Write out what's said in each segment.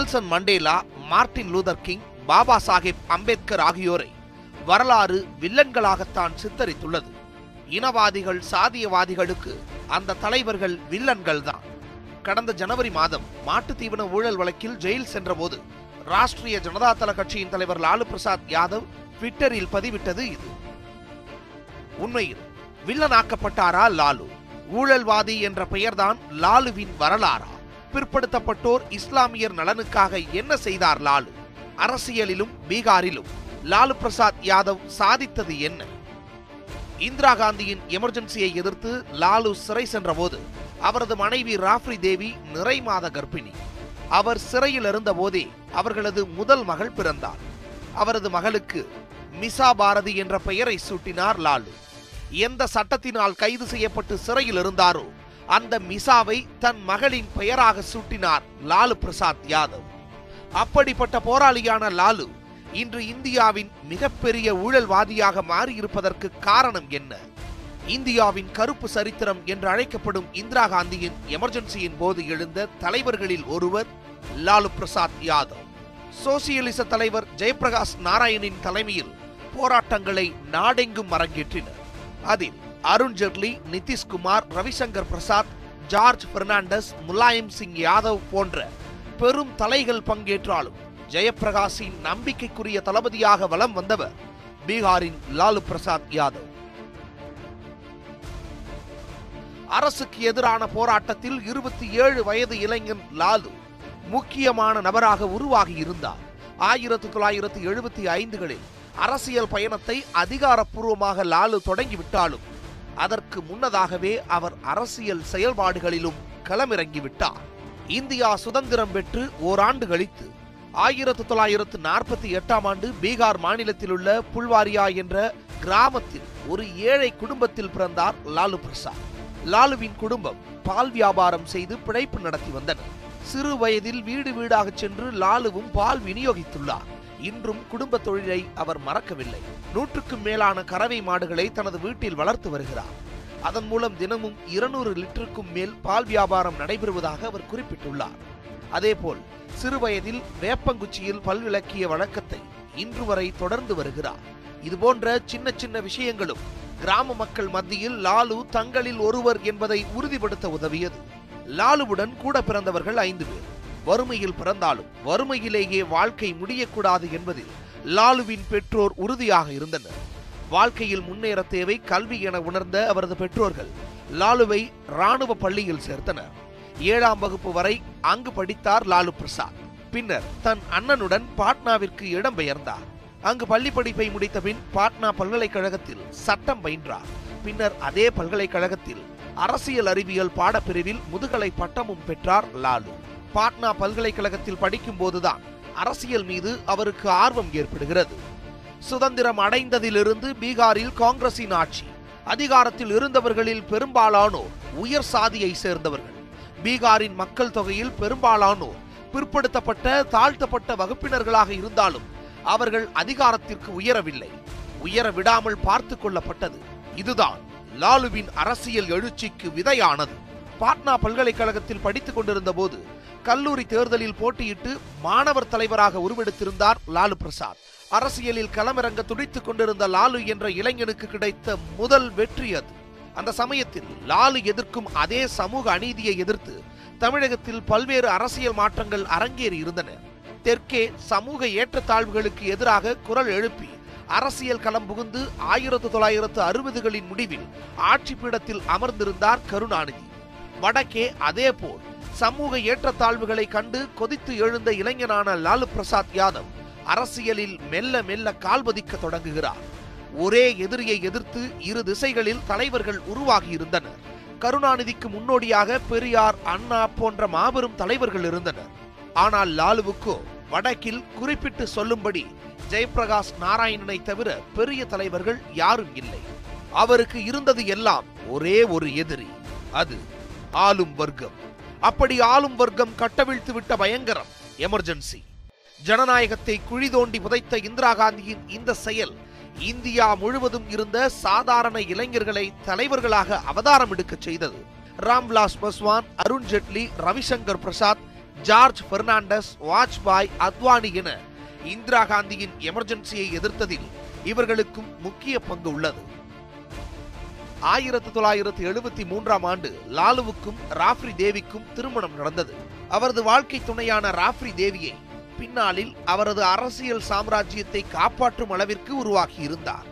Nelson Mandela Martin Luther King Baba Saheb Ambedkar ஆகியோரை வரலாறு வில்லன்களாகத்தான் சித்தரித்துள்ளது இனவாதிகள் சாதியவாதிகளுக்கு அந்த தலைவர்கள் வில்லன்கள்தான் கடந்த ஜனவரி மாதம் மாட்டுத் தீவன ஊழல் வழக்கில் ஜெயில் சென்றபோது ராஷ்டிரிய ஜனதா தள கட்சியின் தலைவர் லாலு பிரசாத் யாதவ் ட்விட்டரில் பதிவிட்டது இது உண்மையில் வில்லனாக்கப்பட்டாரா லாலு ஊழல்வாதி என்ற பெயர்தான் லாலுவின் வரலாறா பிற்படுத்தப்பட்டோர் இஸ்லாமியர் நலனுக்காக என்ன செய்தார் லாலு அரசியலிலும் பீகாரிலும் லாலு பிரசாத் யாதவ் சாதித்தது என்ன இந்திரா காந்தியின் எமர்ஜென்சியை எதிர்த்து லாலு சிறை சென்றபோது அவரது மனைவி ராஃப்ரி தேவி நிறை மாத கர்ப்பிணி அவர் சிறையில் இருந்தபோதே அவர்களது முதல் மகள் பிறந்தார் அவரது மகளுக்கு மிசா பாரதி என்ற பெயரை சூட்டினார் லாலு எந்த சட்டத்தினால் கைது செய்யப்பட்டு சிறையில் இருந்தாரோ அந்த மிசாவை தன் மகளின் பெயராக சூட்டினார் லாலு பிரசாத் யாதவ் அப்படிப்பட்ட போராளியான லாலு இன்று இந்தியாவின் மிகப்பெரிய ஊழல்வாதியாக மாறியிருப்பதற்கு காரணம் என்ன இந்தியாவின் கருப்பு சரித்திரம் என்று அழைக்கப்படும் இந்திரா காந்தியின் எமர்ஜென்சியின் போது எழுந்த தலைவர்களில் ஒருவர் லாலு பிரசாத் யாதவ் சோசியலிச தலைவர் ஜெயபிரகாஷ் நாராயணின் தலைமையில் போராட்டங்களை நாடெங்கும் அரங்கேற்றினர் அதில் அருண் ஜெட்லி நிதிஷ்குமார் ரவிசங்கர் பிரசாத் ஜார்ஜ் பெர்னாண்டஸ் முலாயம் சிங் யாதவ் போன்ற பெரும் தலைகள் பங்கேற்றாலும் ஜெயபிரகாஷின் நம்பிக்கைக்குரிய தளபதியாக வலம் வந்தவர் பீகாரின் லாலு பிரசாத் யாதவ் அரசுக்கு எதிரான போராட்டத்தில் இருபத்தி ஏழு வயது இளைஞன் லாலு முக்கியமான நபராக உருவாகி இருந்தார் ஆயிரத்தி தொள்ளாயிரத்தி எழுபத்தி ஐந்துகளில் அரசியல் பயணத்தை அதிகாரப்பூர்வமாக லாலு தொடங்கிவிட்டாலும் அதற்கு முன்னதாகவே அவர் அரசியல் செயல்பாடுகளிலும் களமிறங்கிவிட்டார் இந்தியா சுதந்திரம் பெற்று ஓராண்டு கழித்து ஆயிரத்தி தொள்ளாயிரத்து நாற்பத்தி எட்டாம் ஆண்டு பீகார் மாநிலத்தில் உள்ள புல்வாரியா என்ற கிராமத்தில் ஒரு ஏழை குடும்பத்தில் பிறந்தார் லாலு பிரசாத் லாலுவின் குடும்பம் பால் வியாபாரம் செய்து பிழைப்பு நடத்தி வந்தனர் சிறு வயதில் வீடு வீடாக சென்று லாலுவும் பால் விநியோகித்துள்ளார் இன்றும் குடும்ப தொழிலை அவர் மறக்கவில்லை நூற்றுக்கும் மேலான கறவை மாடுகளை தனது வீட்டில் வளர்த்து வருகிறார் அதன் மூலம் தினமும் இருநூறு லிட்டருக்கும் மேல் பால் வியாபாரம் நடைபெறுவதாக அவர் குறிப்பிட்டுள்ளார் அதேபோல் சிறுவயதில் வேப்பங்குச்சியில் பல் விளக்கிய வழக்கத்தை இன்று வரை தொடர்ந்து வருகிறார் இதுபோன்ற சின்ன சின்ன விஷயங்களும் கிராம மக்கள் மத்தியில் லாலு தங்களில் ஒருவர் என்பதை உறுதிப்படுத்த உதவியது லாலுவுடன் கூட பிறந்தவர்கள் ஐந்து பேர் வறுமையில் பிறந்தாலும் வறுமையிலேயே வாழ்க்கை முடியக்கூடாது என்பதில் லாலுவின் பெற்றோர் உறுதியாக இருந்தனர் வாழ்க்கையில் முன்னேற தேவை கல்வி என உணர்ந்த அவரது பெற்றோர்கள் லாலுவை ராணுவ பள்ளியில் சேர்த்தனர் ஏழாம் வகுப்பு வரை அங்கு படித்தார் லாலு பிரசாத் பின்னர் தன் அண்ணனுடன் பாட்னாவிற்கு இடம்பெயர்ந்தார் அங்கு பள்ளி படிப்பை முடித்த பின் பாட்னா பல்கலைக்கழகத்தில் சட்டம் பயின்றார் பின்னர் அதே பல்கலைக்கழகத்தில் அரசியல் அறிவியல் பாடப்பிரிவில் முதுகலை பட்டமும் பெற்றார் லாலு பாட்னா பல்கலைக்கழகத்தில் படிக்கும் போதுதான் அரசியல் மீது அவருக்கு ஆர்வம் ஏற்படுகிறது சுதந்திரம் அடைந்ததிலிருந்து பீகாரில் காங்கிரசின் ஆட்சி அதிகாரத்தில் இருந்தவர்களில் பெரும்பாலானோர் உயர் சாதியை சேர்ந்தவர்கள் பீகாரின் மக்கள் தொகையில் பெரும்பாலானோர் பிற்படுத்தப்பட்ட தாழ்த்தப்பட்ட வகுப்பினர்களாக இருந்தாலும் அவர்கள் அதிகாரத்திற்கு உயரவில்லை உயர விடாமல் பார்த்து கொள்ளப்பட்டது இதுதான் லாலுவின் அரசியல் எழுச்சிக்கு விதையானது பாட்னா பல்கலைக்கழகத்தில் படித்துக் கொண்டிருந்த போது கல்லூரி தேர்தலில் போட்டியிட்டு மாணவர் தலைவராக உருவெடுத்திருந்தார் லாலு பிரசாத் அரசியலில் களமிறங்க துடித்துக் கொண்டிருந்த லாலு என்ற இளைஞனுக்கு கிடைத்த முதல் வெற்றி அது அந்த சமயத்தில் லாலு எதிர்க்கும் அதே சமூக அநீதியை எதிர்த்து தமிழகத்தில் பல்வேறு அரசியல் மாற்றங்கள் அரங்கேறி இருந்தன தெற்கே சமூக ஏற்றத்தாழ்வுகளுக்கு எதிராக குரல் எழுப்பி அரசியல் களம் புகுந்து ஆயிரத்து தொள்ளாயிரத்து அறுபதுகளின் முடிவில் ஆட்சி பீடத்தில் அமர்ந்திருந்தார் கருணாநிதி வடக்கே அதேபோல் சமூக ஏற்றத்தாழ்வுகளை கண்டு கொதித்து எழுந்த இளைஞனான லாலு பிரசாத் யாதவ் அரசியலில் மெல்ல மெல்ல கால்பதிக்க தொடங்குகிறார் ஒரே எதிரியை எதிர்த்து இரு திசைகளில் தலைவர்கள் உருவாகியிருந்தனர் கருணாநிதிக்கு முன்னோடியாக பெரியார் அண்ணா போன்ற மாபெரும் தலைவர்கள் இருந்தனர் ஆனால் லாலுவுக்கோ வடக்கில் குறிப்பிட்டு சொல்லும்படி ஜெயபிரகாஷ் நாராயணனை தவிர பெரிய தலைவர்கள் யாரும் இல்லை அவருக்கு இருந்தது எல்லாம் ஒரே ஒரு எதிரி அது ஆளும் வர்க்கம் அப்படி ஆளும் வர்க்கம் கட்டவிழ்த்து விட்ட பயங்கரம் எமர்ஜென்சி ஜனநாயகத்தை குழி தோண்டி புதைத்த இந்திரா காந்தியின் இந்த செயல் இந்தியா முழுவதும் இருந்த சாதாரண இளைஞர்களை தலைவர்களாக அவதாரம் எடுக்கச் செய்தது ராம்விலாஸ் பஸ்வான் அருண் ஜெட்லி ரவிசங்கர் பிரசாத் ஜார்ஜ் பெர்னாண்டஸ் வாஜ்பாய் அத்வானி என இந்திரா காந்தியின் எமர்ஜென்சியை எதிர்த்ததில் இவர்களுக்கும் முக்கிய பங்கு உள்ளது ஆயிரத்தி தொள்ளாயிரத்தி எழுபத்தி மூன்றாம் ஆண்டு லாலுவுக்கும் ராப்ரி தேவிக்கும் திருமணம் நடந்தது அவரது வாழ்க்கை துணையான ராப்ரி தேவியை பின்னாளில் அவரது அரசியல் சாம்ராஜ்யத்தை காப்பாற்றும் அளவிற்கு உருவாக்கி இருந்தார்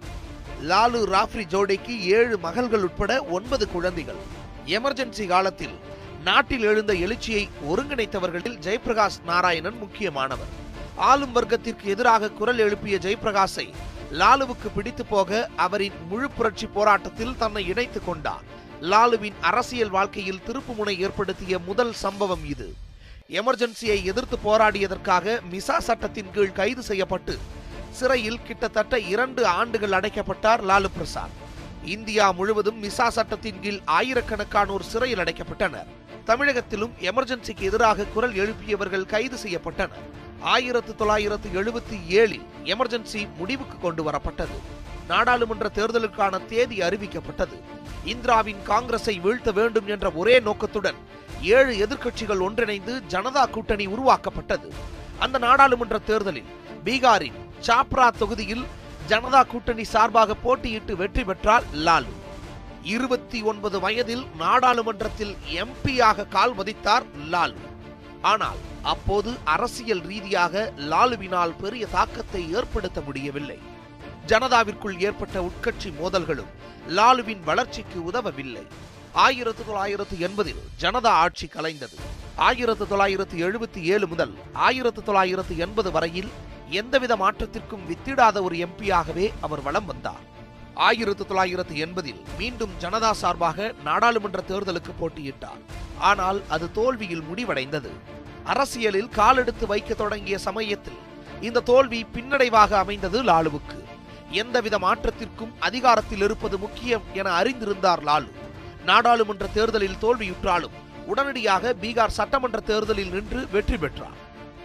லாலு ராப்ரி ஜோடிக்கு ஏழு மகள்கள் உட்பட ஒன்பது குழந்தைகள் எமர்ஜென்சி காலத்தில் நாட்டில் எழுந்த எழுச்சியை ஒருங்கிணைத்தவர்களில் ஜெயபிரகாஷ் நாராயணன் முக்கியமானவர் ஆளும் வர்க்கத்திற்கு எதிராக குரல் எழுப்பிய ஜெயபிரகாஷை லாலுவுக்கு பிடித்து போக அவரின் முழு புரட்சி போராட்டத்தில் தன்னை இணைத்துக் கொண்டார் லாலுவின் அரசியல் வாழ்க்கையில் திருப்புமுனை ஏற்படுத்திய முதல் சம்பவம் இது எமர்ஜென்சியை எதிர்த்து போராடியதற்காக மிசா சட்டத்தின் கீழ் கைது செய்யப்பட்டு சிறையில் கிட்டத்தட்ட இரண்டு ஆண்டுகள் அடைக்கப்பட்டார் லாலு பிரசாத் இந்தியா முழுவதும் மிசா சட்டத்தின் கீழ் ஆயிரக்கணக்கானோர் சிறையில் அடைக்கப்பட்டனர் தமிழகத்திலும் எமர்ஜென்சிக்கு எதிராக குரல் எழுப்பியவர்கள் கைது செய்யப்பட்டனர் ஆயிரத்து தொள்ளாயிரத்து எழுபத்தி ஏழில் எமர்ஜென்சி முடிவுக்கு கொண்டு வரப்பட்டது நாடாளுமன்ற தேர்தலுக்கான தேதி அறிவிக்கப்பட்டது இந்திராவின் காங்கிரஸை வீழ்த்த வேண்டும் என்ற ஒரே நோக்கத்துடன் ஏழு எதிர்க்கட்சிகள் ஒன்றிணைந்து ஜனதா கூட்டணி உருவாக்கப்பட்டது அந்த நாடாளுமன்ற தேர்தலில் பீகாரின் சாப்ரா தொகுதியில் ஜனதா கூட்டணி சார்பாக போட்டியிட்டு வெற்றி பெற்றார் லாலு இருபத்தி ஒன்பது வயதில் நாடாளுமன்றத்தில் எம்பியாக கால் மதித்தார் லாலு ஆனால் அப்போது அரசியல் ரீதியாக லாலுவினால் பெரிய தாக்கத்தை ஏற்படுத்த முடியவில்லை ஜனதாவிற்குள் ஏற்பட்ட உட்கட்சி மோதல்களும் லாலுவின் வளர்ச்சிக்கு உதவவில்லை ஆயிரத்து தொள்ளாயிரத்து எண்பதில் ஜனதா ஆட்சி கலைந்தது ஆயிரத்து தொள்ளாயிரத்து எழுபத்தி ஏழு முதல் ஆயிரத்து தொள்ளாயிரத்து எண்பது வரையில் எந்தவித மாற்றத்திற்கும் வித்திடாத ஒரு எம்பியாகவே அவர் வலம் வந்தார் ஆயிரத்து தொள்ளாயிரத்து எண்பதில் மீண்டும் ஜனதா சார்பாக நாடாளுமன்ற தேர்தலுக்கு போட்டியிட்டார் ஆனால் அது தோல்வியில் முடிவடைந்தது அரசியலில் காலெடுத்து வைக்க தொடங்கிய சமயத்தில் இந்த தோல்வி பின்னடைவாக அமைந்தது லாலுவுக்கு எந்தவித மாற்றத்திற்கும் அதிகாரத்தில் இருப்பது முக்கியம் என அறிந்திருந்தார் லாலு நாடாளுமன்ற தேர்தலில் தோல்வியுற்றாலும் உடனடியாக பீகார் சட்டமன்ற தேர்தலில் நின்று வெற்றி பெற்றார்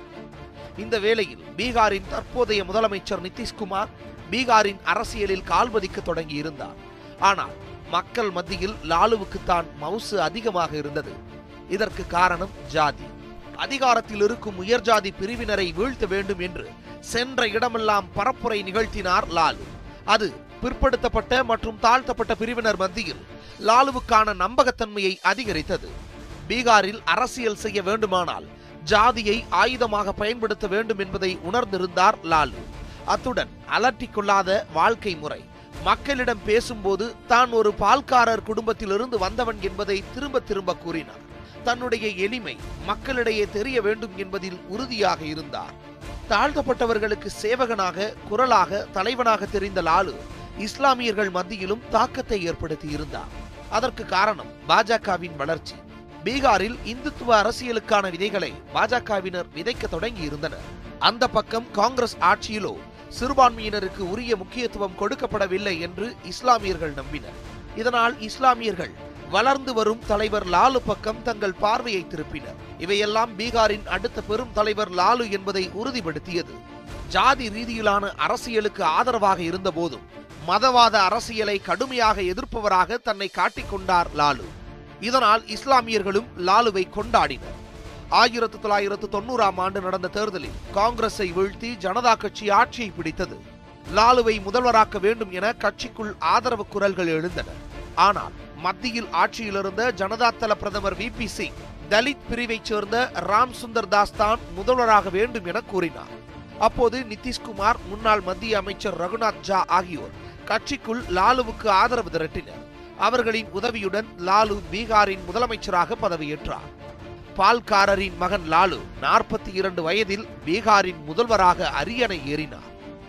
இந்த வேளையில் பீகாரின் தற்போதைய முதலமைச்சர் நிதிஷ்குமார் பீகாரின் அரசியலில் கால்பதிக்க தொடங்கி இருந்தார் ஆனால் மக்கள் மத்தியில் லாலுவுக்குத்தான் மவுசு அதிகமாக இருந்தது இதற்கு காரணம் ஜாதி அதிகாரத்தில் இருக்கும் உயர்ஜாதி பிரிவினரை வீழ்த்த வேண்டும் என்று சென்ற இடமெல்லாம் பரப்புரை நிகழ்த்தினார் லாலு அது பிற்படுத்தப்பட்ட மற்றும் தாழ்த்தப்பட்ட பிரிவினர் மத்தியில் லாலுவுக்கான நம்பகத்தன்மையை அதிகரித்தது பீகாரில் அரசியல் செய்ய வேண்டுமானால் ஜாதியை ஆயுதமாக பயன்படுத்த வேண்டும் என்பதை உணர்ந்திருந்தார் லாலு அத்துடன் அலட்டிக் கொள்ளாத வாழ்க்கை முறை மக்களிடம் பேசும்போது தான் ஒரு பால்காரர் குடும்பத்திலிருந்து வந்தவன் என்பதை திரும்ப திரும்ப கூறினார் தன்னுடைய எளிமை மக்களிடையே தெரிய வேண்டும் என்பதில் உறுதியாக இருந்தார் தாழ்த்தப்பட்டவர்களுக்கு சேவகனாக குரலாக தலைவனாக தெரிந்த லாலு இஸ்லாமியர்கள் மத்தியிலும் தாக்கத்தை ஏற்படுத்தி இருந்தார் அதற்கு காரணம் பாஜகவின் வளர்ச்சி பீகாரில் இந்துத்துவ அரசியலுக்கான விதைகளை பாஜகவினர் விதைக்க தொடங்கி இருந்தனர் அந்த பக்கம் காங்கிரஸ் ஆட்சியிலோ சிறுபான்மையினருக்கு உரிய முக்கியத்துவம் கொடுக்கப்படவில்லை என்று இஸ்லாமியர்கள் நம்பினர் இதனால் இஸ்லாமியர்கள் வளர்ந்து வரும் தலைவர் லாலு பக்கம் தங்கள் பார்வையை திருப்பினர் இவையெல்லாம் பீகாரின் அடுத்த பெரும் தலைவர் லாலு என்பதை உறுதிப்படுத்தியது ஜாதி ரீதியிலான அரசியலுக்கு ஆதரவாக இருந்த போதும் மதவாத அரசியலை கடுமையாக எதிர்ப்பவராக தன்னை காட்டிக்கொண்டார் லாலு இதனால் இஸ்லாமியர்களும் லாலுவை கொண்டாடினர் ஆயிரத்து தொள்ளாயிரத்து தொண்ணூறாம் ஆண்டு நடந்த தேர்தலில் காங்கிரஸை வீழ்த்தி ஜனதா கட்சி ஆட்சியை பிடித்தது லாலுவை முதல்வராக்க வேண்டும் என கட்சிக்குள் ஆதரவு குரல்கள் எழுந்தன ஆனால் மத்தியில் ஆட்சியில் இருந்த ஜனதா தள பிரதமர் வி பி சிங் தலித் பிரிவைச் சேர்ந்த ராம் சுந்தர் தாஸ் தான் முதல்வராக வேண்டும் என கூறினார் அப்போது நிதிஷ்குமார் முன்னாள் மத்திய அமைச்சர் ரகுநாத் ஜா ஆகியோர் கட்சிக்குள் லாலுவுக்கு ஆதரவு திரட்டினர் அவர்களின் உதவியுடன் லாலு பீகாரின் முதலமைச்சராக பதவியேற்றார் பால்காரரின் மகன் லாலு நாற்பத்தி இரண்டு வயதில் பீகாரின் முதல்வராக அரியணை ஏறினார்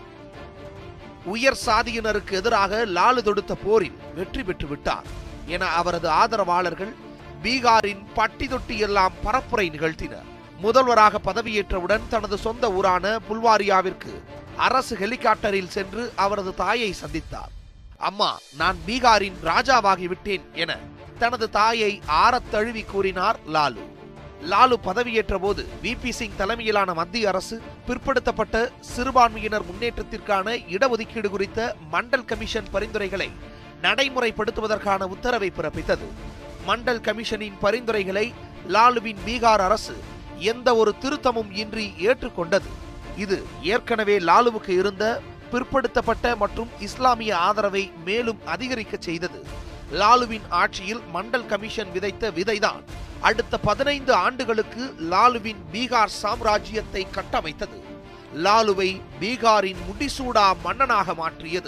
உயர் சாதியினருக்கு எதிராக லாலு தொடுத்த போரில் வெற்றி பெற்று விட்டார் என அவரது ஆதரவாளர்கள் பீகாரின் பட்டி தொட்டி எல்லாம் பரப்புரை நிகழ்த்தினர் முதல்வராக பதவியேற்றவுடன் தனது சொந்த ஊரான புல்வாரியாவிற்கு அரசு ஹெலிகாப்டரில் சென்று அவரது தாயை சந்தித்தார் அம்மா நான் பீகாரின் ராஜாவாகிவிட்டேன் என தனது தாயை ஆறத் தழுவி கூறினார் லாலு லாலு பதவியேற்ற போது வி பி சிங் தலைமையிலான மத்திய அரசு பிற்படுத்தப்பட்ட சிறுபான்மையினர் முன்னேற்றத்திற்கான இடஒதுக்கீடு குறித்த மண்டல் கமிஷன் பரிந்துரைகளை நடைமுறைப்படுத்துவதற்கான உத்தரவை பிறப்பித்தது மண்டல் கமிஷனின் பரிந்துரைகளை லாலுவின் பீகார் அரசு எந்த ஒரு திருத்தமும் இன்றி ஏற்றுக்கொண்டது இது ஏற்கனவே லாலுவுக்கு இருந்த பிற்படுத்தப்பட்ட மற்றும் இஸ்லாமிய ஆதரவை மேலும் அதிகரிக்க செய்தது லாலுவின் ஆட்சியில் மண்டல் கமிஷன் விதைத்த விதைதான் அடுத்த பதினைந்து ஆண்டுகளுக்கு லாலுவின் பீகார் சாம்ராஜ்யத்தை கட்டமைத்தது லாலுவை பீகாரின் முடிசூடா மன்னனாக மாற்றியது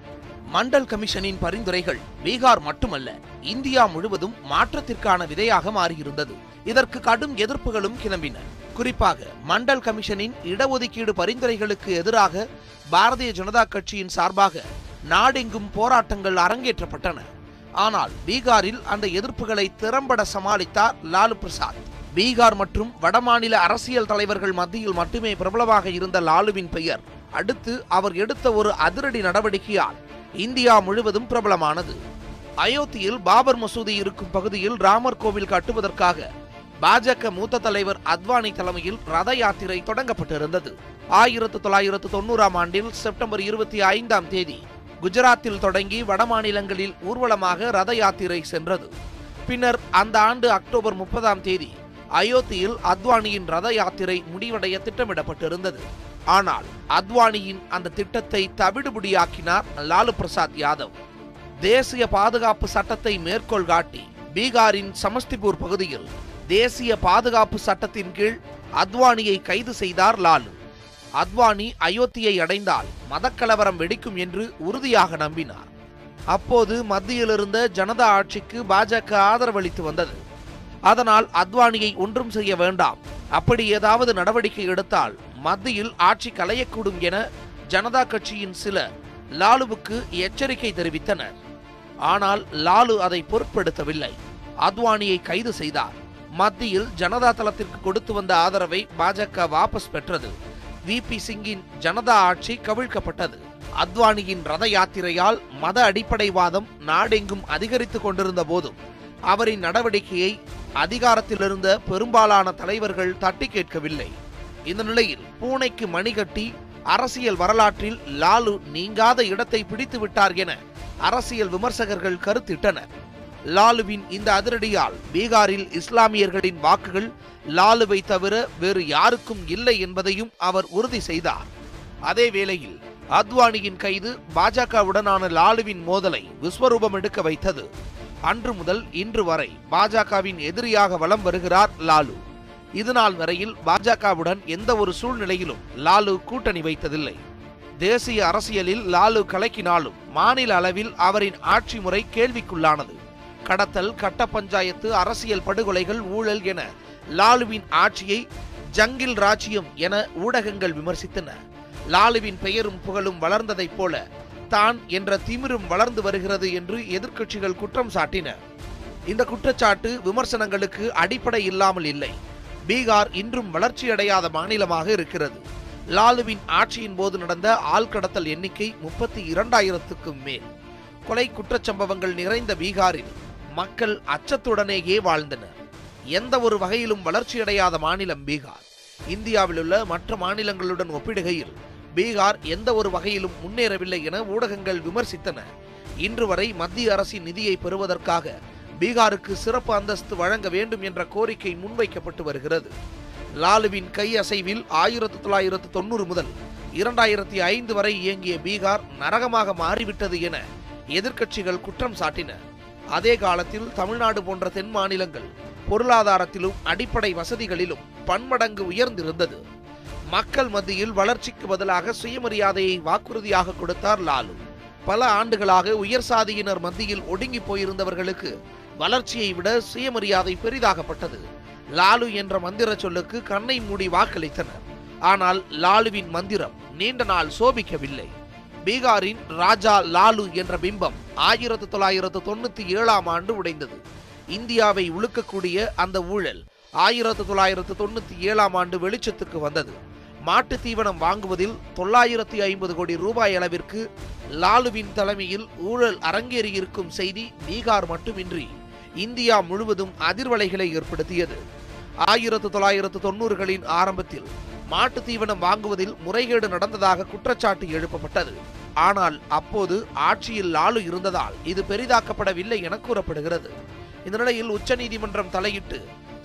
மண்டல் கமிஷனின் பரிந்துரைகள் பீகார் மட்டுமல்ல இந்தியா முழுவதும் மாற்றத்திற்கான விதையாக மாறியிருந்தது இதற்கு கடும் எதிர்ப்புகளும் கிளம்பின குறிப்பாக மண்டல் கமிஷனின் இடஒதுக்கீடு பரிந்துரைகளுக்கு எதிராக பாரதிய ஜனதா கட்சியின் சார்பாக நாடெங்கும் போராட்டங்கள் அரங்கேற்றப்பட்டன ஆனால் பீகாரில் அந்த எதிர்ப்புகளை திறம்பட சமாளித்தார் லாலு பிரசாத் பீகார் மற்றும் வடமாநில அரசியல் தலைவர்கள் மத்தியில் மட்டுமே பிரபலமாக இருந்த லாலுவின் பெயர் அடுத்து அவர் எடுத்த ஒரு அதிரடி நடவடிக்கையால் இந்தியா முழுவதும் பிரபலமானது அயோத்தியில் பாபர் மசூதி இருக்கும் பகுதியில் ராமர் கோவில் கட்டுவதற்காக பாஜக மூத்த தலைவர் அத்வானி தலைமையில் ரத யாத்திரை தொடங்கப்பட்டிருந்தது ஆயிரத்து தொள்ளாயிரத்து தொண்ணூறாம் ஆண்டில் செப்டம்பர் இருபத்தி ஐந்தாம் தேதி குஜராத்தில் தொடங்கி வடமாநிலங்களில் ஊர்வலமாக ரத யாத்திரை சென்றது பின்னர் அந்த ஆண்டு அக்டோபர் முப்பதாம் தேதி அயோத்தியில் அத்வானியின் ரத யாத்திரை முடிவடைய திட்டமிடப்பட்டிருந்தது ஆனால் அத்வானியின் அந்த திட்டத்தை தவிடுபடியாக்கினார் லாலு பிரசாத் யாதவ் தேசிய பாதுகாப்பு சட்டத்தை மேற்கோள் காட்டி பீகாரின் சமஸ்திபூர் பகுதியில் தேசிய பாதுகாப்பு சட்டத்தின் கீழ் அத்வானியை கைது செய்தார் லாலு அத்வானி அயோத்தியை அடைந்தால் மதக்கலவரம் வெடிக்கும் என்று உறுதியாக நம்பினார் அப்போது மத்தியில் இருந்த ஜனதா ஆட்சிக்கு பாஜக ஆதரவளித்து வந்தது அதனால் அத்வானியை ஒன்றும் செய்ய வேண்டாம் அப்படி ஏதாவது நடவடிக்கை எடுத்தால் மத்தியில் ஆட்சி கலையக்கூடும் என ஜனதா கட்சியின் சிலர் லாலுவுக்கு எச்சரிக்கை தெரிவித்தனர் ஆனால் லாலு அதை பொருட்படுத்தவில்லை அத்வானியை கைது செய்தார் மத்தியில் ஜனதா தளத்திற்கு கொடுத்து வந்த ஆதரவை பாஜக வாபஸ் பெற்றது வி பி சிங்கின் ஜனதா ஆட்சி கவிழ்க்கப்பட்டது அத்வானியின் ரத யாத்திரையால் மத அடிப்படைவாதம் நாடெங்கும் அதிகரித்துக் கொண்டிருந்த போதும் அவரின் நடவடிக்கையை அதிகாரத்திலிருந்த பெரும்பாலான தலைவர்கள் தட்டி கேட்கவில்லை இந்த நிலையில் பூனைக்கு மணிகட்டி அரசியல் வரலாற்றில் லாலு நீங்காத இடத்தை பிடித்து விட்டார் என அரசியல் விமர்சகர்கள் கருத்திட்டனர் லாலுவின் இந்த அதிரடியால் பீகாரில் இஸ்லாமியர்களின் வாக்குகள் லாலுவை தவிர வேறு யாருக்கும் இல்லை என்பதையும் அவர் உறுதி செய்தார் அதே வேளையில் அத்வானியின் கைது பாஜகவுடனான லாலுவின் மோதலை விஸ்வரூபம் எடுக்க வைத்தது அன்று முதல் இன்று வரை பாஜகவின் எதிரியாக வலம் வருகிறார் லாலு இதுநாள் வரையில் பாஜகவுடன் எந்த ஒரு சூழ்நிலையிலும் லாலு கூட்டணி வைத்ததில்லை தேசிய அரசியலில் லாலு கலக்கினாலும் மாநில அளவில் அவரின் ஆட்சி முறை கேள்விக்குள்ளானது கடத்தல் கட்ட பஞ்சாயத்து அரசியல் படுகொலைகள் ஊழல் என லாலுவின் ஆட்சியை ஜங்கில் ராஜ்யம் என ஊடகங்கள் விமர்சித்தன லாலுவின் பெயரும் புகழும் வளர்ந்ததைப் போல தான் என்ற திமிரும் வளர்ந்து வருகிறது என்று எதிர்க்கட்சிகள் குற்றம் சாட்டின இந்த குற்றச்சாட்டு விமர்சனங்களுக்கு அடிப்படை இல்லாமல் இல்லை பீகார் இன்றும் வளர்ச்சியடையாத மாநிலமாக இருக்கிறது லாலுவின் ஆட்சியின் போது நடந்த ஆள்கடத்தல் எண்ணிக்கை முப்பத்தி இரண்டாயிரத்துக்கும் மேல் கொலை குற்றச்சம்பவங்கள் நிறைந்த பீகாரில் மக்கள் அச்சத்துடனேயே வாழ்ந்தனர் எந்த ஒரு வகையிலும் வளர்ச்சியடையாத மாநிலம் பீகார் இந்தியாவில் உள்ள மற்ற மாநிலங்களுடன் ஒப்பிடுகையில் பீகார் எந்த ஒரு வகையிலும் முன்னேறவில்லை என ஊடகங்கள் விமர்சித்தன இன்று வரை மத்திய அரசின் நிதியை பெறுவதற்காக பீகாருக்கு சிறப்பு அந்தஸ்து வழங்க வேண்டும் என்ற கோரிக்கை முன்வைக்கப்பட்டு வருகிறது லாலுவின் கை அசைவில் ஆயிரத்து தொள்ளாயிரத்து தொண்ணூறு முதல் இரண்டாயிரத்தி ஐந்து வரை இயங்கிய பீகார் நரகமாக மாறிவிட்டது என எதிர்க்கட்சிகள் குற்றம் சாட்டின அதே காலத்தில் தமிழ்நாடு போன்ற தென் மாநிலங்கள் பொருளாதாரத்திலும் அடிப்படை வசதிகளிலும் பன்மடங்கு உயர்ந்திருந்தது மக்கள் மத்தியில் வளர்ச்சிக்கு பதிலாக சுயமரியாதையை வாக்குறுதியாக கொடுத்தார் லாலு பல ஆண்டுகளாக உயர் சாதியினர் மத்தியில் ஒடுங்கி போயிருந்தவர்களுக்கு வளர்ச்சியை விட சுயமரியாதை பெரிதாகப்பட்டது லாலு என்ற மந்திர சொல்லுக்கு கண்ணை மூடி வாக்களித்தனர் ஆனால் லாலுவின் மந்திரம் நீண்ட நாள் சோபிக்கவில்லை பீகாரின் ராஜா லாலு என்ற பிம்பம் ஆயிரத்து தொள்ளாயிரத்து தொண்ணூத்தி ஏழாம் ஆண்டு உடைந்தது இந்தியாவை உழுக்கக்கூடிய அந்த ஊழல் ஆயிரத்து தொள்ளாயிரத்து தொண்ணூத்தி ஏழாம் ஆண்டு வெளிச்சத்துக்கு வந்தது மாட்டு தீவனம் வாங்குவதில் தொள்ளாயிரத்தி ஐம்பது கோடி ரூபாய் அளவிற்கு லாலுவின் தலைமையில் ஊழல் அரங்கேறியிருக்கும் செய்தி பீகார் மட்டுமின்றி இந்தியா முழுவதும் அதிர்வலைகளை ஏற்படுத்தியது ஆயிரத்து தொள்ளாயிரத்து தொண்ணூறுகளின் ஆரம்பத்தில் மாட்டு தீவனம் வாங்குவதில் முறைகேடு நடந்ததாக குற்றச்சாட்டு எழுப்பப்பட்டது ஆனால் அப்போது ஆட்சியில் லாலு இருந்ததால் இது பெரிதாக்கப்படவில்லை என கூறப்படுகிறது இந்த நிலையில் உச்சநீதிமன்றம் தலையிட்டு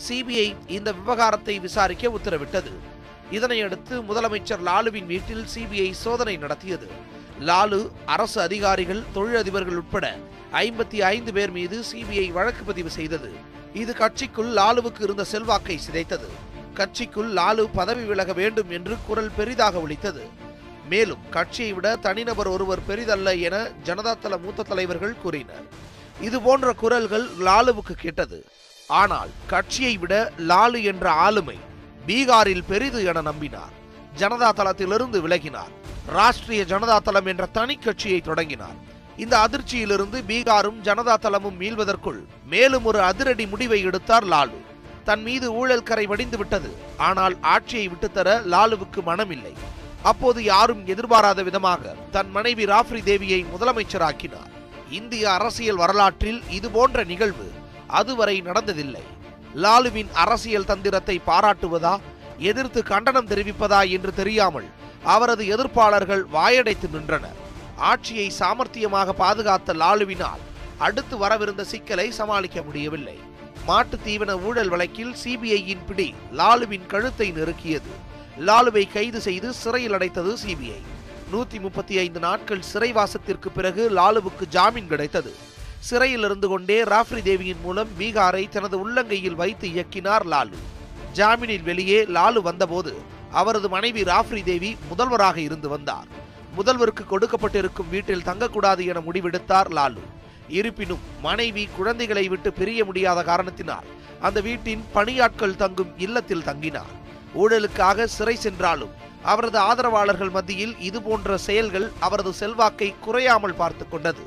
சிபிஐ இந்த விவகாரத்தை விசாரிக்க உத்தரவிட்டது இதனையடுத்து முதலமைச்சர் லாலுவின் வீட்டில் சிபிஐ சோதனை நடத்தியது லாலு அரசு அதிகாரிகள் தொழிலதிபர்கள் உட்பட ஐம்பத்தி ஐந்து பேர் மீது சிபிஐ வழக்கு பதிவு செய்தது இது கட்சிக்குள் லாலுவுக்கு இருந்த செல்வாக்கை சிதைத்தது கட்சிக்குள் லாலு பதவி விலக வேண்டும் என்று குரல் பெரிதாக ஒலித்தது மேலும் கட்சியை விட தனிநபர் ஒருவர் பெரிதல்ல என ஜனதாதள மூத்த தலைவர்கள் கூறினர் இது போன்ற குரல்கள் லாலுவுக்கு கேட்டது ஆனால் கட்சியை விட லாலு என்ற ஆளுமை பீகாரில் பெரிது என நம்பினார் ஜனதா தளத்திலிருந்து விலகினார் ராஷ்டிரிய ஜனதா தளம் என்ற தனி கட்சியை தொடங்கினார் இந்த அதிர்ச்சியிலிருந்து பீகாரும் ஜனதா தளமும் மீள்வதற்குள் மேலும் ஒரு அதிரடி முடிவை எடுத்தார் லாலு தன் மீது ஊழல் கரை வடிந்து விட்டது ஆனால் ஆட்சியை விட்டுத்தர லாலுவுக்கு மனமில்லை அப்போது யாரும் எதிர்பாராத விதமாக தன் மனைவி ராஃப்ரி தேவியை முதலமைச்சராக்கினார் இந்திய அரசியல் வரலாற்றில் இது போன்ற நிகழ்வு அதுவரை நடந்ததில்லை லாலுவின் அரசியல் தந்திரத்தை பாராட்டுவதா எதிர்த்து கண்டனம் தெரிவிப்பதா என்று தெரியாமல் அவரது எதிர்ப்பாளர்கள் வாயடைத்து நின்றனர் ஆட்சியை சாமர்த்தியமாக பாதுகாத்த லாலுவினால் அடுத்து வரவிருந்த சிக்கலை சமாளிக்க முடியவில்லை மாட்டு தீவன ஊழல் வழக்கில் சிபிஐயின் பிடி லாலுவின் கழுத்தை நெருக்கியது லாலுவை கைது செய்து சிறையில் அடைத்தது சிபிஐ நூத்தி முப்பத்தி ஐந்து நாட்கள் சிறைவாசத்திற்கு பிறகு லாலுவுக்கு ஜாமீன் கிடைத்தது சிறையில் இருந்து கொண்டே ராஃப்ரி தேவியின் மூலம் பீகாரை தனது உள்ளங்கையில் வைத்து இயக்கினார் லாலு ஜாமீனில் வெளியே லாலு வந்தபோது அவரது மனைவி ராஃப்ரி தேவி முதல்வராக இருந்து வந்தார் முதல்வருக்கு கொடுக்கப்பட்டிருக்கும் வீட்டில் தங்கக்கூடாது என முடிவெடுத்தார் லாலு இருப்பினும் மனைவி குழந்தைகளை விட்டு பிரிய முடியாத காரணத்தினால் அந்த வீட்டின் பணியாட்கள் தங்கும் இல்லத்தில் தங்கினார் ஊழலுக்காக சிறை சென்றாலும் அவரது ஆதரவாளர்கள் மத்தியில் இது போன்ற செயல்கள் அவரது செல்வாக்கை குறையாமல் பார்த்து கொண்டது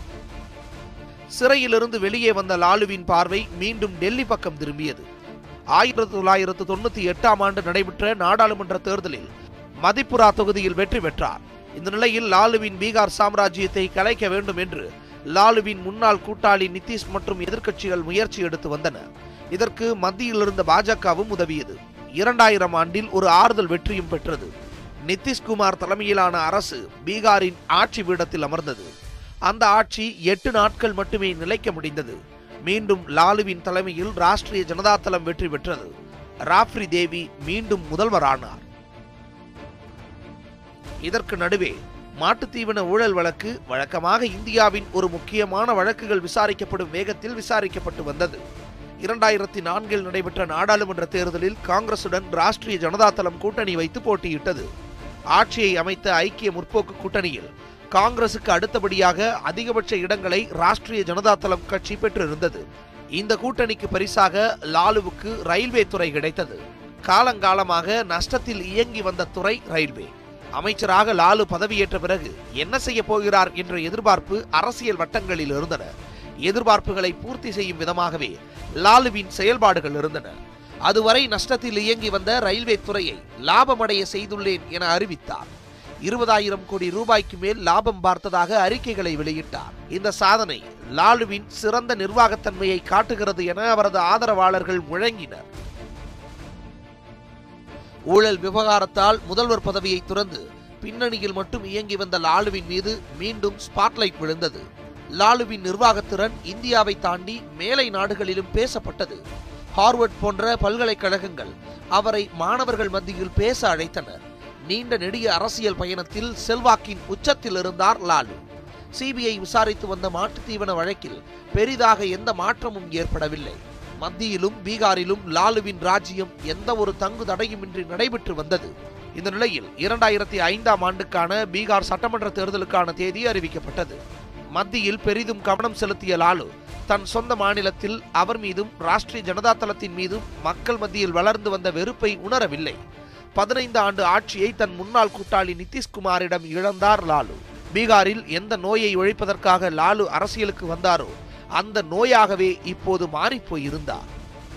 சிறையிலிருந்து வெளியே வந்த லாலுவின் பார்வை மீண்டும் டெல்லி பக்கம் திரும்பியது ஆயிரத்தி தொள்ளாயிரத்து தொண்ணூத்தி எட்டாம் ஆண்டு நடைபெற்ற நாடாளுமன்ற தேர்தலில் மதிப்புரா தொகுதியில் வெற்றி பெற்றார் இந்த நிலையில் லாலுவின் பீகார் சாம்ராஜ்யத்தை கலைக்க வேண்டும் என்று லாலுவின் முன்னாள் கூட்டாளி நிதிஷ் மற்றும் எதிர்க்கட்சிகள் முயற்சி எடுத்து வந்தன இதற்கு மத்தியில் இருந்த பாஜகவும் உதவியது இரண்டாயிரம் ஆண்டில் ஒரு ஆறுதல் வெற்றியும் பெற்றது நிதிஷ்குமார் தலைமையிலான அரசு பீகாரின் ஆட்சி பீடத்தில் அமர்ந்தது அந்த ஆட்சி எட்டு நாட்கள் மட்டுமே நிலைக்க முடிந்தது மீண்டும் லாலுவின் தலைமையில் ராஷ்டிரிய ஜனதா தளம் வெற்றி பெற்றது ராஃப்ரி தேவி மீண்டும் முதல்வரானார் இதற்கு நடுவே மாட்டுத்தீவன ஊழல் வழக்கு வழக்கமாக இந்தியாவின் ஒரு முக்கியமான வழக்குகள் விசாரிக்கப்படும் வேகத்தில் விசாரிக்கப்பட்டு வந்தது இரண்டாயிரத்தி நான்கில் நடைபெற்ற நாடாளுமன்ற தேர்தலில் காங்கிரசுடன் ராஷ்டிரிய ஜனதா தளம் கூட்டணி வைத்து போட்டியிட்டது ஆட்சியை அமைத்த ஐக்கிய முற்போக்கு கூட்டணியில் காங்கிரசுக்கு அடுத்தபடியாக அதிகபட்ச இடங்களை ராஷ்டிரிய ஜனதா தளம் கட்சி பெற்றிருந்தது இந்த கூட்டணிக்கு பரிசாக லாலுவுக்கு ரயில்வே துறை கிடைத்தது காலங்காலமாக நஷ்டத்தில் இயங்கி வந்த துறை ரயில்வே அமைச்சராக லாலு பதவியேற்ற பிறகு என்ன செய்ய போகிறார் என்ற எதிர்பார்ப்பு அரசியல் வட்டங்களில் இருந்தன எதிர்பார்ப்புகளை பூர்த்தி செய்யும் விதமாகவே லாலுவின் செயல்பாடுகள் இருந்தன அதுவரை நஷ்டத்தில் இயங்கி வந்த ரயில்வே துறையை லாபமடைய செய்துள்ளேன் என அறிவித்தார் இருபதாயிரம் கோடி ரூபாய்க்கு மேல் லாபம் பார்த்ததாக அறிக்கைகளை வெளியிட்டார் இந்த சாதனை லாலுவின் சிறந்த நிர்வாகத்தன்மையை காட்டுகிறது என அவரது ஆதரவாளர்கள் முழங்கினர் ஊழல் விவகாரத்தால் முதல்வர் பதவியை துறந்து பின்னணியில் மட்டும் இயங்கி வந்த லாலுவின் மீது மீண்டும் ஸ்பாட்லைட் விழுந்தது லாலுவின் நிர்வாகத்திறன் இந்தியாவை தாண்டி மேலை நாடுகளிலும் பேசப்பட்டது ஹார்வர்ட் போன்ற பல்கலைக்கழகங்கள் அவரை மாணவர்கள் மத்தியில் பேச அழைத்தனர் நீண்ட நெடிய அரசியல் பயணத்தில் செல்வாக்கின் உச்சத்தில் இருந்தார் லாலு சிபிஐ விசாரித்து வந்த மாட்டுத் தீவன வழக்கில் பெரிதாக எந்த மாற்றமும் ஏற்படவில்லை மத்தியிலும் பீகாரிலும் லாலுவின் ராஜ்யம் எந்த ஒரு தங்கு தடையுமின்றி நடைபெற்று வந்தது இந்த நிலையில் இரண்டாயிரத்தி ஐந்தாம் ஆண்டுக்கான பீகார் சட்டமன்ற தேர்தலுக்கான தேதி அறிவிக்கப்பட்டது மத்தியில் பெரிதும் கவனம் செலுத்திய லாலு தன் சொந்த மாநிலத்தில் அவர் மீதும் ராஷ்டிரிய ஜனதா தளத்தின் மீதும் மக்கள் மத்தியில் வளர்ந்து வந்த வெறுப்பை உணரவில்லை பதினைந்து ஆண்டு ஆட்சியை தன் முன்னாள் கூட்டாளி நிதிஷ்குமாரிடம் இழந்தார் லாலு பீகாரில் எந்த நோயை ஒழிப்பதற்காக லாலு அரசியலுக்கு வந்தாரோ அந்த நோயாகவே இப்போது மாறிப்போய் இருந்தார்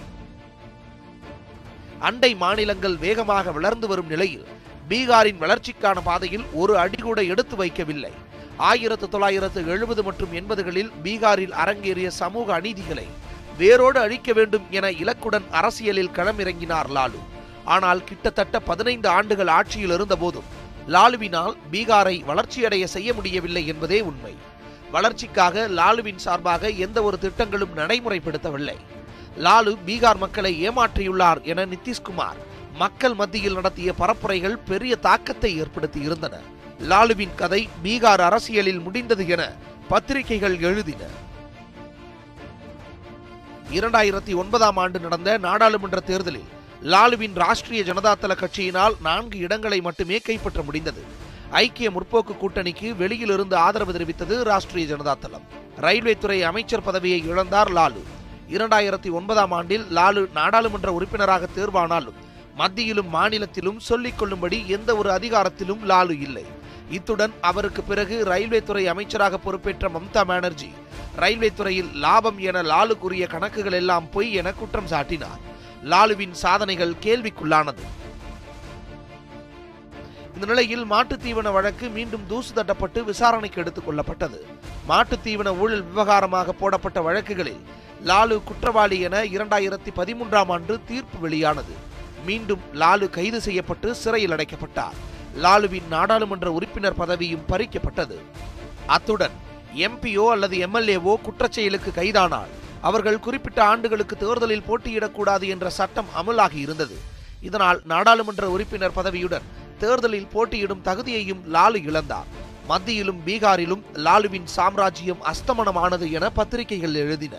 அண்டை மாநிலங்கள் வேகமாக வளர்ந்து வரும் நிலையில் பீகாரின் வளர்ச்சிக்கான பாதையில் ஒரு அடி கூட எடுத்து வைக்கவில்லை ஆயிரத்து தொள்ளாயிரத்து எழுபது மற்றும் எண்பதுகளில் பீகாரில் அரங்கேறிய சமூக அநீதிகளை வேரோடு அழிக்க வேண்டும் என இலக்குடன் அரசியலில் களமிறங்கினார் லாலு ஆனால் கிட்டத்தட்ட பதினைந்து ஆண்டுகள் ஆட்சியில் இருந்தபோதும் லாலுவினால் பீகாரை வளர்ச்சியடைய செய்ய முடியவில்லை என்பதே உண்மை வளர்ச்சிக்காக லாலுவின் சார்பாக எந்த ஒரு திட்டங்களும் நடைமுறைப்படுத்தவில்லை லாலு பீகார் மக்களை ஏமாற்றியுள்ளார் என நிதிஷ்குமார் மக்கள் மத்தியில் நடத்திய பரப்புரைகள் பெரிய தாக்கத்தை ஏற்படுத்தி இருந்தன லாலுவின் கதை பீகார் அரசியலில் முடிந்தது என பத்திரிகைகள் எழுதின இரண்டாயிரத்தி ஒன்பதாம் ஆண்டு நடந்த நாடாளுமன்ற தேர்தலில் லாலுவின் ராஷ்டிரிய ஜனதாதள கட்சியினால் நான்கு இடங்களை மட்டுமே கைப்பற்ற முடிந்தது ஐக்கிய முற்போக்கு கூட்டணிக்கு வெளியிலிருந்து ஆதரவு தெரிவித்தது ராஷ்டிரிய ஜனதாதளம் ரயில்வே துறை அமைச்சர் பதவியை இழந்தார் லாலு இரண்டாயிரத்தி ஒன்பதாம் ஆண்டில் லாலு நாடாளுமன்ற உறுப்பினராக தேர்வானாலும் மத்தியிலும் மாநிலத்திலும் சொல்லிக் கொள்ளும்படி எந்த ஒரு அதிகாரத்திலும் லாலு இல்லை இத்துடன் அவருக்கு பிறகு ரயில்வே துறை அமைச்சராக பொறுப்பேற்ற மம்தா பானர்ஜி ரயில்வே துறையில் லாபம் என லாலு கூறிய கணக்குகள் எல்லாம் பொய் என குற்றம் சாட்டினார் லாலுவின் சாதனைகள் கேள்விக்குள்ளானது இந்த நிலையில் மாட்டுத் தீவன வழக்கு மீண்டும் தூசு தட்டப்பட்டு விசாரணைக்கு எடுத்துக் கொள்ளப்பட்டது மாட்டுத் தீவன ஊழல் விவகாரமாக போடப்பட்ட வழக்குகளில் லாலு குற்றவாளி என இரண்டாயிரத்தி பதிமூன்றாம் ஆண்டு தீர்ப்பு வெளியானது மீண்டும் லாலு கைது செய்யப்பட்டு சிறையில் அடைக்கப்பட்டார் லாலுவின் நாடாளுமன்ற உறுப்பினர் பதவியும் பறிக்கப்பட்டது அத்துடன் எம்பியோ அல்லது எம்எல்ஏவோ குற்றச்செயலுக்கு கைதானால் அவர்கள் குறிப்பிட்ட ஆண்டுகளுக்கு தேர்தலில் போட்டியிடக்கூடாது என்ற சட்டம் அமலாகி இருந்தது இதனால் நாடாளுமன்ற உறுப்பினர் பதவியுடன் தேர்தலில் போட்டியிடும் தகுதியையும் லாலு இழந்தார் மத்தியிலும் பீகாரிலும் லாலுவின் சாம்ராஜ்யம் அஸ்தமனமானது என பத்திரிகைகள் எழுதின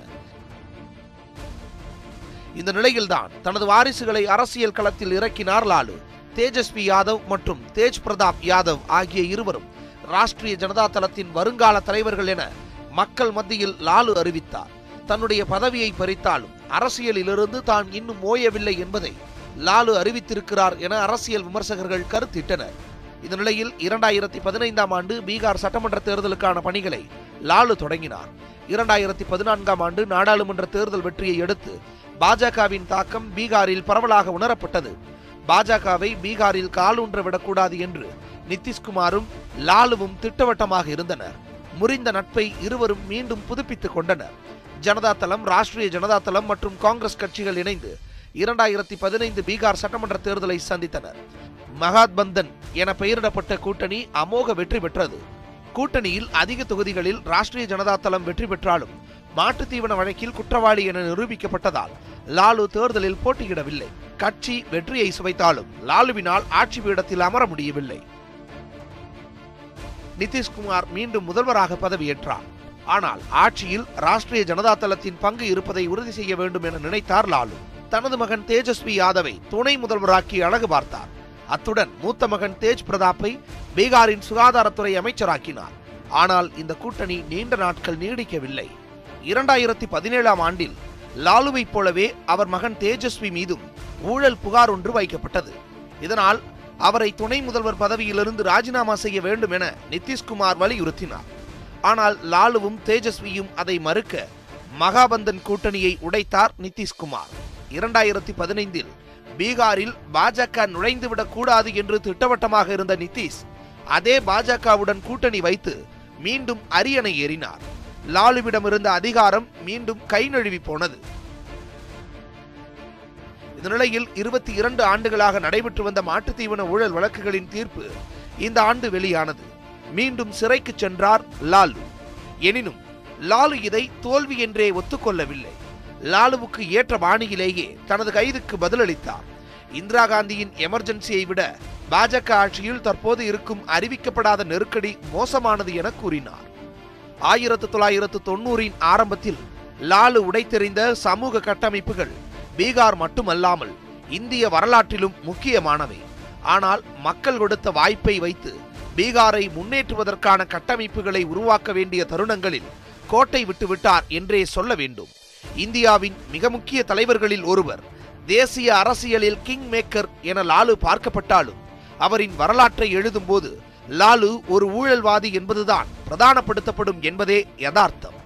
இந்த நிலையில்தான் தனது வாரிசுகளை அரசியல் களத்தில் இறக்கினார் லாலு தேஜஸ்வி யாதவ் மற்றும் தேஜ் பிரதாப் யாதவ் ஆகிய இருவரும் ராஷ்டிரிய ஜனதா தளத்தின் வருங்கால தலைவர்கள் என மக்கள் மத்தியில் லாலு அறிவித்தார் தன்னுடைய பதவியை பறித்தாலும் அரசியலிலிருந்து தான் இன்னும் ஓயவில்லை என்பதை லாலு அறிவித்திருக்கிறார் என அரசியல் விமர்சகர்கள் கருத்திட்டனர் இந்த நிலையில் இரண்டாயிரத்தி பதினைந்தாம் ஆண்டு பீகார் சட்டமன்ற தேர்தலுக்கான பணிகளை லாலு தொடங்கினார் இரண்டாயிரத்தி பதினான்காம் ஆண்டு நாடாளுமன்ற தேர்தல் வெற்றியை அடுத்து பாஜகவின் தாக்கம் பீகாரில் பரவலாக உணரப்பட்டது பாஜகவை பீகாரில் காலூன்ற விடக்கூடாது என்று நிதிஷ்குமாரும் லாலுவும் திட்டவட்டமாக இருந்தனர் முறிந்த நட்பை இருவரும் மீண்டும் புதுப்பித்துக் கொண்டனர் ஜனதா தளம் ராஷ்டிரிய ஜனதா தளம் மற்றும் காங்கிரஸ் கட்சிகள் இணைந்து இரண்டாயிரத்தி பதினைந்து பீகார் சட்டமன்ற தேர்தலை சந்தித்தனர் மகாத்பந்தன் என பெயரிடப்பட்ட கூட்டணி அமோக வெற்றி பெற்றது கூட்டணியில் அதிக தொகுதிகளில் ராஷ்டிரிய ஜனதா தளம் வெற்றி பெற்றாலும் மாட்டுத் தீவன வழக்கில் குற்றவாளி என நிரூபிக்கப்பட்டதால் லாலு தேர்தலில் போட்டியிடவில்லை கட்சி வெற்றியை சுவைத்தாலும் லாலுவினால் ஆட்சி பீடத்தில் அமர முடியவில்லை நிதிஷ்குமார் மீண்டும் முதல்வராக பதவியேற்றார் ஆனால் ஆட்சியில் ராஷ்டிரிய ஜனதா தளத்தின் பங்கு இருப்பதை உறுதி செய்ய வேண்டும் என நினைத்தார் லாலு தனது மகன் தேஜஸ்வி யாதவை துணை முதல்வராக்கி அழகு பார்த்தார் அத்துடன் மூத்த மகன் தேஜ் பிரதாப்பை பீகாரின் சுகாதாரத்துறை அமைச்சராக்கினார் ஆனால் இந்த கூட்டணி நீண்ட நாட்கள் நீடிக்கவில்லை இரண்டாயிரத்தி பதினேழாம் ஆண்டில் லாலுவைப் போலவே அவர் மகன் தேஜஸ்வி மீதும் ஊழல் புகார் ஒன்று வைக்கப்பட்டது இதனால் அவரை துணை முதல்வர் பதவியிலிருந்து ராஜினாமா செய்ய வேண்டும் என நிதிஷ்குமார் வலியுறுத்தினார் ஆனால் லாலுவும் தேஜஸ்வியும் அதை மறுக்க மகாபந்தன் கூட்டணியை உடைத்தார் நிதிஷ்குமார் இரண்டாயிரத்தி பதினைந்தில் பீகாரில் பாஜக நுழைந்துவிடக் கூடாது என்று திட்டவட்டமாக இருந்த நிதிஷ் அதே பாஜகவுடன் கூட்டணி வைத்து மீண்டும் அரியணை ஏறினார் லாலுவிடமிருந்த அதிகாரம் மீண்டும் கை நழுவி போனது இந்த நிலையில் இருபத்தி இரண்டு ஆண்டுகளாக நடைபெற்று வந்த மாட்டுத் தீவன ஊழல் வழக்குகளின் தீர்ப்பு இந்த ஆண்டு வெளியானது மீண்டும் சிறைக்கு சென்றார் லாலு எனினும் லாலு இதை தோல்வி என்றே ஒத்துக்கொள்ளவில்லை லாலுவுக்கு ஏற்ற பாணியிலேயே தனது கைதுக்கு பதிலளித்தார் இந்திரா காந்தியின் எமர்ஜென்சியை விட பாஜக ஆட்சியில் தற்போது இருக்கும் அறிவிக்கப்படாத நெருக்கடி மோசமானது என கூறினார் ஆயிரத்து தொள்ளாயிரத்து தொண்ணூறின் ஆரம்பத்தில் லாலு உடைத்தெறிந்த சமூக கட்டமைப்புகள் பீகார் மட்டுமல்லாமல் இந்திய வரலாற்றிலும் முக்கியமானவை ஆனால் மக்கள் கொடுத்த வாய்ப்பை வைத்து பீகாரை முன்னேற்றுவதற்கான கட்டமைப்புகளை உருவாக்க வேண்டிய தருணங்களில் கோட்டை விட்டுவிட்டார் என்றே சொல்ல வேண்டும் இந்தியாவின் மிக முக்கிய தலைவர்களில் ஒருவர் தேசிய அரசியலில் கிங் மேக்கர் என லாலு பார்க்கப்பட்டாலும் அவரின் வரலாற்றை எழுதும்போது லாலு ஒரு ஊழல்வாதி என்பதுதான் பிரதானப்படுத்தப்படும் என்பதே யதார்த்தம்